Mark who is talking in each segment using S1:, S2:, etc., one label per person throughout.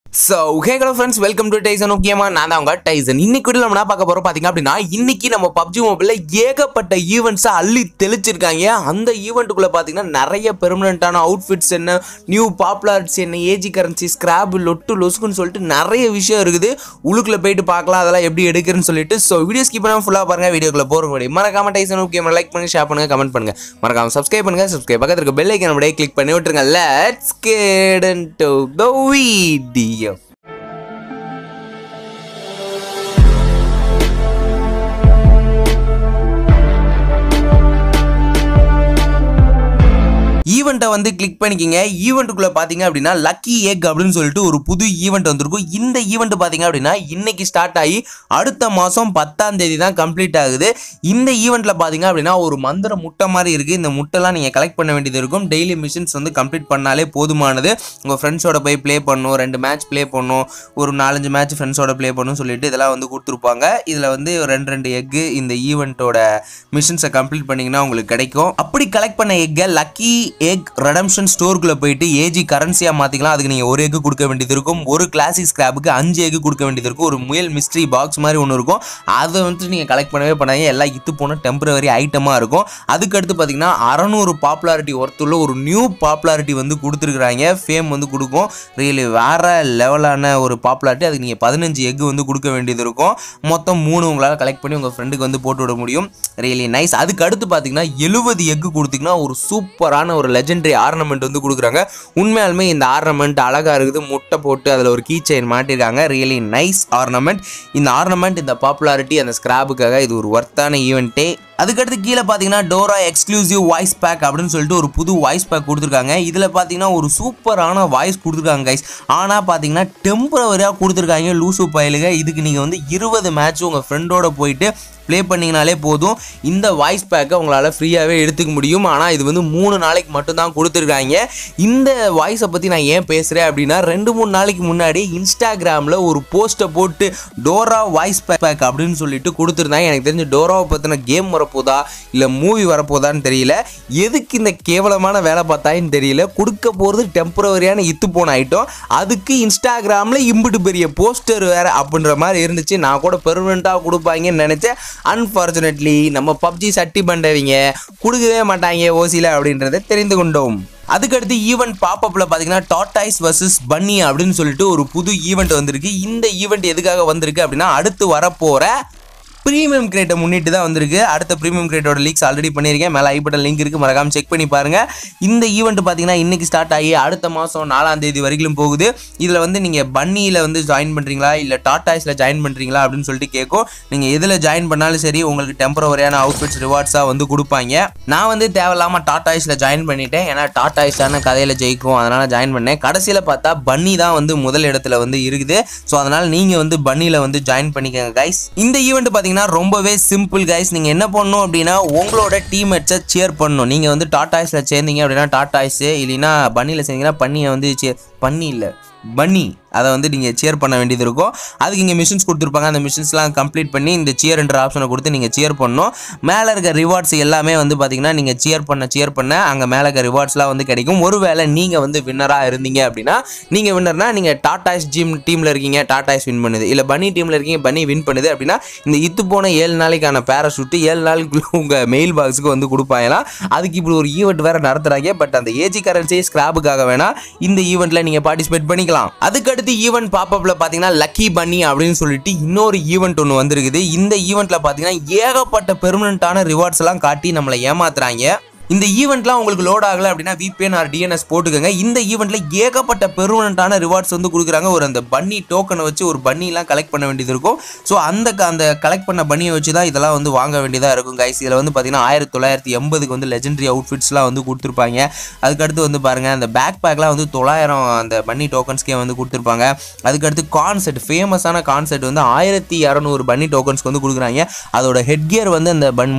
S1: so hey hello friends welcome to Tyson முக்கியமாக நான் தான் உங்க டைசன் இன்னைக்கு வீடியோ நம்ம என்ன பார்க்க போகிறோம் பார்த்தீங்க அப்படின்னா இன்னைக்கு நம்ம பப்ஜி மொபைலில் ஏகப்பட்ட ஈவெண்ட்ஸை அள்ளி தெளிச்சிருக்காங்க அந்த ஈவெண்ட்டுக்குள்ளே பார்த்தீங்கன்னா நிறைய பெர்மனண்ட்டான அவுட்ஃபிட்ஸ் என்ன நியூ பாப்புலாரிட்டிஸ் என்ன ஏஜி கரன்சி ஸ்கிராப் லொட்டு லொசுக்குன்னு சொல்லிட்டு நிறைய விஷயம் இருக்குது உள்ளுக்குள்ளே போயிட்டு பார்க்கலாம் அதெல்லாம் எப்படி எடுக்கிறேன்னு சொல்லிட்டு ஸோ வீடியோ ஸ்கிப் பண்ணாமல் ஃபுல்லாக பாருங்க வீடியோக்குள்ள போகிற முடியும் மறக்காம டைசன் முக்கியமாக லைக் பண்ணுங்க ஷேர் பண்ணுங்க கமெண்ட் பண்ணுங்க மறக்காம சப்ஸ்கிரைப் பண்ணுங்க சப்ஸ்கிரைப் பக்கத்துல இருக்க பெல் ஐக்கன் அப்படியே கிளிக் பண்ணி விட்டுருங்க let's get into the video ஈவெண்ட்டை வந்து கிளிக் பண்ணிக்கிங்க ஈவெண்ட்டுக்குள்ளே பார்த்தீங்க அப்படின்னா லக்கி எக் அப்படின்னு சொல்லிட்டு ஒரு புது ஈவெண்ட் வந்திருக்கும் இந்த ஈவெண்ட் பார்த்தீங்க அப்படின்னா இன்னைக்கு ஸ்டார்ட் ஆகி அடுத்த மாதம் பத்தாம் தேதி தான் கம்ப்ளீட் ஆகுது இந்த ஈவெண்ட்டில் பார்த்தீங்க அப்படின்னா ஒரு மந்திர முட்டை மாதிரி இருக்குது இந்த முட்டைலாம் நீங்கள் கலெக்ட் பண்ண வேண்டியது இருக்கும் டெய்லி மிஷின்ஸ் வந்து கம்ப்ளீட் பண்ணாலே போதுமானது உங்கள் ஃப்ரெண்ட்ஸோட போய் ப்ளே பண்ணணும் ரெண்டு மேட்ச் ப்ளே பண்ணணும் ஒரு நாலஞ்சு மேட்ச் ஃப்ரெண்ட்ஸோட ப்ளே பண்ணணும் சொல்லிட்டு இதெல்லாம் வந்து கொடுத்துருப்பாங்க இதில் வந்து ஒரு ரெண்டு ரெண்டு எக்கு இந்த ஈவெண்ட்டோட மிஷின்ஸை கம்ப்ளீட் பண்ணிங்கன்னா உங்களுக்கு கிடைக்கும் அப்படி கலெக்ட் பண்ண எக்கை லக்கி எக் ரெடம்ஷன் ஸ்டோருக்குள்ளே போயிட்டு ஏஜி கரன்சியாக மாற்றிக்கலாம் அதுக்கு நீங்கள் ஒரு எக்கு கொடுக்க வேண்டியது இருக்கும் ஒரு கிளாசிக் ஸ்கிராப்புக்கு அஞ்சு எக்கு கொடுக்க வேண்டியது இருக்கும் ஒரு முயல் மிஸ்ட்ரி பாக்ஸ் மாதிரி ஒன்று இருக்கும் அதை வந்து நீங்கள் கலெக்ட் பண்ணவே பண்ணாங்க எல்லாம் இத்து போன டெம்பரவரி ஐட்டமாக இருக்கும் அதுக்கடுத்து பார்த்தீங்கன்னா அறநூறு பாப்புலாரிட்டி ஒர்த்துள்ள ஒரு நியூ பாப்புலாரிட்டி வந்து கொடுத்துருக்குறாங்க ஃபேம் வந்து கொடுக்கும் ரியலி வேற லெவலான ஒரு பாப்புலாரிட்டி அதுக்கு நீங்கள் பதினஞ்சு எக்கு வந்து கொடுக்க வேண்டியது இருக்கும் மொத்தம் மூணு உங்களால் கலெக்ட் பண்ணி உங்கள் ஃப்ரெண்டுக்கு வந்து போட்டு விட முடியும் ரியலி நைஸ் அதுக்கு அடுத்து பார்த்தீங்கன்னா எழுபது எக்கு கொடுத்தீங்கன்னா ஒரு சூப்பரான ஒரு லெஜெண்டரி ஆர்னமெண்ட் வந்து கொடுக்குறாங்க உண்மையாலுமே இந்த ஆர்னமெண்ட் அழகாக இருக்குது முட்டை போட்டு அதில் ஒரு கீ செயின் மாட்டிருக்காங்க ரியலி நைஸ் ஆர்னமெண்ட் இந்த ஆர்னமெண்ட் இந்த பாப்புலாரிட்டி அந்த ஸ்கிராபுக்காக இது ஒரு ஒர்த்தான ஈவெண்ட்டே அதுக்கடுத்து கீழே பார்த்தீங்கன்னா டோரா எக்ஸ்க்ளூசிவ் வாய்ஸ் பேக் அப்படின்னு சொல்லிட்டு ஒரு புது வாய்ஸ் பேக் கொடுத்துருக்காங்க இதில் பார்த்தீங்கன்னா ஒரு சூப்பரான வாய்ஸ் கொடுத்துருக்காங்க கைஸ் ஆனால் பார்த்தீங்கன்னா டெம்பரவரியாக கொடுத்துருக்காங்க லூசு பயலுக இதுக்கு நீங்கள் வந்து இருபது மேட்ச் உங்கள் ஃப்ரெண்டோட போயிட்டு ப்ளே பண்ணிங்கனாலே போதும் இந்த வாய்ஸ் பேக்கை உங்களால் ஃப்ரீயாகவே எடுத்துக்க முடியும் ஆனால் இது வந்து மூணு நாளைக்கு மட்டும்தான் கொடுத்துருக்காங்க இந்த வாய்ஸை பற்றி நான் ஏன் பேசுகிறேன் அப்படின்னா ரெண்டு மூணு நாளைக்கு முன்னாடி இன்ஸ்டாகிராமில் ஒரு போஸ்ட்டை போட்டு டோரா வாய்ஸ் பேக் அப்படின்னு சொல்லிட்டு கொடுத்துருந்தாங்க எனக்கு தெரிஞ்ச டோராவை பற்றின கேம் வரப்போதா இல்லை மூவி வரப்போதான்னு தெரியல எதுக்கு இந்த கேவலமான வேலை பார்த்தாயின்னு தெரியல கொடுக்க போகிறது டெம்பரவரியான இத்து போன ஐட்டம் அதுக்கு இன்ஸ்டாகிராமில் இம்பிட்டு பெரிய போஸ்டர் வேறு அப்படின்ற மாதிரி இருந்துச்சு நான் கூட பெர்மனெண்ட்டாக கொடுப்பாங்கன்னு நினச்சேன் அன்ஃபார்ச்சுனேட்லி நம்ம பப்ஜி சட்டி பண்ணுறவங்க கொடுக்கவே மாட்டாங்க ஓசியில் அப்படின்றத தெரிந்து கொண்டோம் அதுக்கடுத்து ஈவெண்ட் பாப்பப்பில் பார்த்தீங்கன்னா டாட்டாய்ஸ் வர்சஸ் பன்னி அப்படின்னு சொல்லிட்டு ஒரு புது ஈவெண்ட் வந்திருக்கு இந்த ஈவெண்ட் எதுக்காக வந்திருக்கு அப்படின்னா அடுத்து வரப்போகிற ப்ரீமியம் கிரேட்டை முன்னிட்டு தான் வந்திருக்கு அடுத்த ப்ரீமியம் கிரேட்டோட லீக்ஸ் ஆல்ரெடி பண்ணியிருக்கேன் மேலே ஐபட்டன் லிங்க் இருக்குது மறக்காம செக் பண்ணி பாருங்கள் இந்த ஈவெண்ட் பார்த்தீங்கன்னா இன்றைக்கி ஸ்டார்ட் ஆகி அடுத்த மாதம் நாலாம் தேதி வரைக்கும் போகுது இதில் வந்து நீங்கள் பன்னியில் வந்து ஜாயின் பண்ணுறீங்களா இல்லை டாட்டாய்ஸில் ஜாயின் பண்ணுறீங்களா அப்படின்னு சொல்லிட்டு கேட்கும் நீங்கள் எதில் ஜாயின் பண்ணாலும் சரி உங்களுக்கு டெம்பரவரியான அவுட்ஃபிட்ஸ் ரிவார்ட்ஸாக வந்து கொடுப்பாங்க நான் வந்து தேவையில்லாமல் டாட்டாய்ஸில் ஜாயின் பண்ணிட்டேன் ஏன்னா டாட்டாய்ஸான கதையில் ஜெயிக்கும் அதனால் ஜாயின் பண்ணேன் கடைசியில் பார்த்தா பன்னி தான் வந்து முதல் இடத்துல வந்து இருக்குது ஸோ அதனால் நீங்கள் வந்து பன்னியில் வந்து ஜாயின் பண்ணிக்கோங்க கைஸ் இந்த ஈவெண்ட் பார்த்தீங்கன்னா ரொம்பவே சிம்பிள் கைஸ் நீங்கள் என்ன பண்ணணும் அப்படின்னா உங்களோட டீம்மேட்ஸை சேர் பண்ணணும் நீங்கள் வந்து டாட்டாய்ஸில் சேர்ந்தீங்க அப்படின்னா டாட்டாய்ஸு இல்லைன்னா பன்னியில் சேர்ந்தீங்கன்னா பன்னியை வந்து சே பன்னி இல்லை பன்னி அதை வந்து நீங்கள் சேர் பண்ண வேண்டியது இருக்கும் அதுக்கு இங்கே மிஷின்ஸ் கொடுத்துருப்பாங்க அந்த மிஷின்ஸ்லாம் கம்ப்ளீட் பண்ணி இந்த சேர்ன்ற ஆப்ஷனை கொடுத்து நீங்கள் சேர் பண்ணணும் மேலே இருக்க ரிவார்ட்ஸ் எல்லாமே வந்து பார்த்தீங்கன்னா நீங்கள் சேர் பண்ண சேர் பண்ண அங்கே மேலே இருக்க ரிவார்ட்ஸ்லாம் வந்து கிடைக்கும் ஒருவேளை நீங்கள் வந்து வின்னராக இருந்தீங்க அப்படின்னா நீங்கள் வின்னர்னா நீங்கள் டாட்டாய்ஸ் ஜிம் டீமில் இருக்கீங்க டாட்டாய்ஸ் வின் பண்ணுது இல்லை பனி டீமில் இருக்கீங்க பனி வின் பண்ணுது அப்படின்னா இந்த இத்து போன ஏழு நாளைக்கான பேராஷூட்டு ஏழு நாளுக்குள்ள உங்கள் மெயில் பாக்ஸுக்கு வந்து கொடுப்பாங்களாம் அதுக்கு இப்படி ஒரு ஈவெண்ட் வேறு நடத்துகிறாங்க பட் அந்த ஏஜி கரன்சி ஸ்கிராபுக்காக வேணால் இந்த ஈவெண்ட்டில் நீங்கள் பார்ட்டிசிபேட் பண்ணிக்கலாம் அதுக்கடுத்து ஈவெண்ட் பாப்பப்பில் பார்த்தீங்கன்னா லக்கி பன்னி அப்படின்னு சொல்லிட்டு இன்னொரு ஈவெண்ட் ஒன்று வந்திருக்குது இந்த ஈவெண்ட்டில் பார்த்தீங்கன்னா ஏகப்பட்ட பெர்மனண்ட்டான ரிவார்ட்ஸ் எல்லாம் காட்டி நம்மளை ஏமாத்துறாங்க இந்த ஈவெண்ட்லாம் உங்களுக்கு லோட் ஆகலை அப்படின்னா விபிஎன் ஆர் டிஎன்எஸ் போட்டுக்கோங்க இந்த ஈவெண்ட்டில் ஏகப்பட்ட பெர்மனண்ட்டான ரிவார்ட்ஸ் வந்து கொடுக்குறாங்க ஒரு அந்த பன்னி டோக்கனை வச்சு ஒரு பன்னிலாம் கலெக்ட் பண்ண வேண்டியது இருக்கும் ஸோ அந்த க- அந்த கலெக்ட் பண்ண பன்னியை வச்சு தான் இதெல்லாம் வந்து வாங்க வேண்டியதாக இருக்கும் கைஸ் இதில் வந்து பார்த்தீங்கன்னா ஆயிரத்தி தொள்ளாயிரத்தி எண்பதுக்கு வந்து லெஜெண்டரி அவுட்ஃபிட்ஸ்லாம் வந்து கொடுத்துருப்பாங்க அதுக்கடுத்து வந்து பாருங்கள் அந்த பேக் பேக்லாம் வந்து தொள்ளாயிரம் அந்த பன்னி டோக்கன்ஸ்க்கே வந்து கொடுத்துருப்பாங்க அதுக்கடுத்து கான்செர்ட் ஃபேமஸான கான்செர்ட் வந்து ஆயிரத்தி இரநூறு பன்னி டோக்கன்ஸ்க்கு வந்து கொடுக்குறாங்க அதோட ஹெட் கியர் வந்து அந்த பன் முந்நூற்றி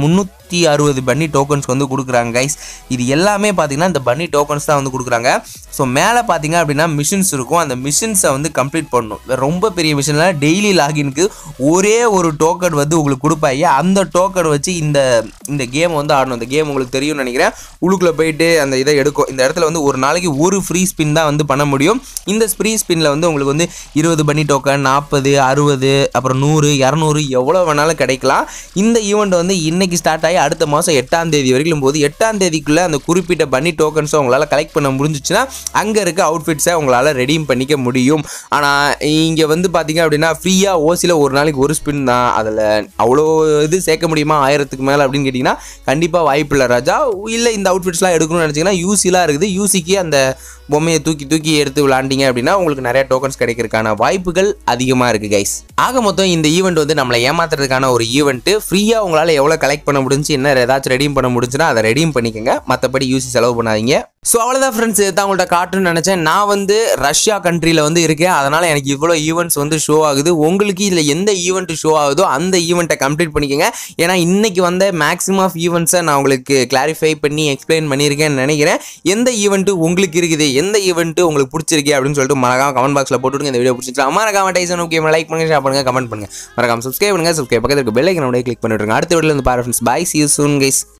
S1: நூற்றி அறுபது பன்னி டோக்கன்ஸ் வந்து கொடுக்குறாங்க கைஸ் இது எல்லாமே பார்த்தீங்கன்னா இந்த பன்னி டோக்கன்ஸ் தான் வந்து கொடுக்குறாங்க ஸோ மேலே பார்த்தீங்க அப்படின்னா மிஷின்ஸ் இருக்கும் அந்த மிஷின்ஸை வந்து கம்ப்ளீட் பண்ணணும் ரொம்ப பெரிய மிஷினில் டெய்லி லாகின்க்கு ஒரே ஒரு டோக்கன் வந்து உங்களுக்கு கொடுப்பாங்க அந்த டோக்கன் வச்சு இந்த இந்த கேம் வந்து ஆடணும் இந்த கேம் உங்களுக்கு தெரியும்னு நினைக்கிறேன் உள்ளுக்குள்ளே போயிட்டு அந்த இதை எடுக்கும் இந்த இடத்துல வந்து ஒரு நாளைக்கு ஒரு ஃப்ரீ ஸ்பின் தான் வந்து பண்ண முடியும் இந்த ஃப்ரீ ஸ்பின்னில் வந்து உங்களுக்கு வந்து இருபது பன்னி டோக்கன் நாற்பது அறுபது அப்புறம் நூறு இரநூறு எவ்வளோ வேணாலும் கிடைக்கலாம் இந்த ஈவெண்ட் வந்து இன்னைக்கு ஸ்டார்ட் ஆகி அடுத்த மாதம் எட்டாம் தேதி வரைக்கும் போது எட்டாம் தேதிக்குள்ளே அந்த குறிப்பிட்ட பன்னி டோக்கன்ஸை உங்களால் கலெக்ட் பண்ண முடிஞ்சிச்சுன்னா அங்கே இருக்க அவுட்ஃபிட்ஸை உங்களால் ரெடீம் பண்ணிக்க முடியும் ஆனால் இங்கே வந்து பார்த்தீங்க அப்படின்னா ஃப்ரீயாக ஓசியில் ஒரு நாளைக்கு ஒரு ஸ்பின் தான் அதில் அவ்வளோ இது சேர்க்க முடியுமா ஆயிரத்துக்கு மேலே அப்படின்னு கேட்டிங்கன்னா கண்டிப்பாக வாய்ப்பு இல்லை ராஜா இல்லை இந்த அவுட்ஃபிட்ஸ்லாம் எடுக்கணும்னு நினச்சிங்கன்னா யூசிலாம் இருக்குது யூசிக்கு அந்த பொம்மையை தூக்கி தூக்கி எடுத்து விளாண்டிங்க அப்படின்னா உங்களுக்கு நிறைய டோக்கன்ஸ் கிடைக்கிறதுக்கான வாய்ப்புகள் அதிகமாக இருக்குது கைஸ் ஆக மொத்தம் இந்த ஈவெண்ட் வந்து நம்மளை ஏமாத்துறதுக்கான ஒரு ஈவெண்ட்டு ஃப்ரீயாக உங்களால் எவ்வளோ கலெக்ட் பண்ண முடிஞ்சு என்ன ஏதாச்சும் ரெடீம் பண்ண முடிஞ்சுன்னா அதை ரெடீம் பண்ணிக்கோங்க மற்றபடி யூசி செலவு பண்ணாதீங்க ஸோ அவ்வளோதான் ஃப்ரெண்ட்ஸ் தான் உங்கள்ட்ட காட்டுன்னு நினச்சேன் நான் வந்து ரஷ்யா கண்ட்ரியில் வந்து இருக்கேன் அதனால் எனக்கு இவ்வளோ ஈவெண்ட்ஸ் வந்து ஷோ ஆகுது உங்களுக்கு இதில் எந்த ஈவெண்ட் ஷோ ஆகுதோ அந்த ஈவெண்ட்டை கம்ப்ளீட் பண்ணிக்கோங்க ஏன்னா இன்னைக்கு வந்த மேக்ஸிமம் ஆஃப் ஈவெண்ட்ஸை நான் உங்களுக்கு கிளாரிஃபை பண்ணி எக்ஸ்பிளைன் பண்ணியிருக்கேன்னு நினைக்கிறேன் எந்த ஈவெண்ட்டு உங்களுக்கு இருக்குது எந்த ஈவெண்ட்டு உங்களுக்கு பிடிச்சிருக்கு அப்படின்னு சொல்லிட்டு மறக்காம கமெண்ட் பாக்ஸில் போட்டுருங்க இந்த வீடியோ பிடிச்சிக்கலாம் மறக்காம டைசன் ஓகே லைக் பண்ணுங்க ஷேர் பண்ணுங்க கமெண்ட் பண்ணுங்க மறக்காம சப்ஸ்கிரைப் பண்ணுங்க சப்ஸ்கிரைப் பக்கத்தில் இருக்க பெல் ஐக்கனோட கிளிக் பண்ணிவிடுங்க அடுத்த வீடியோவில் வந்து பாரு friends bye see you soon guys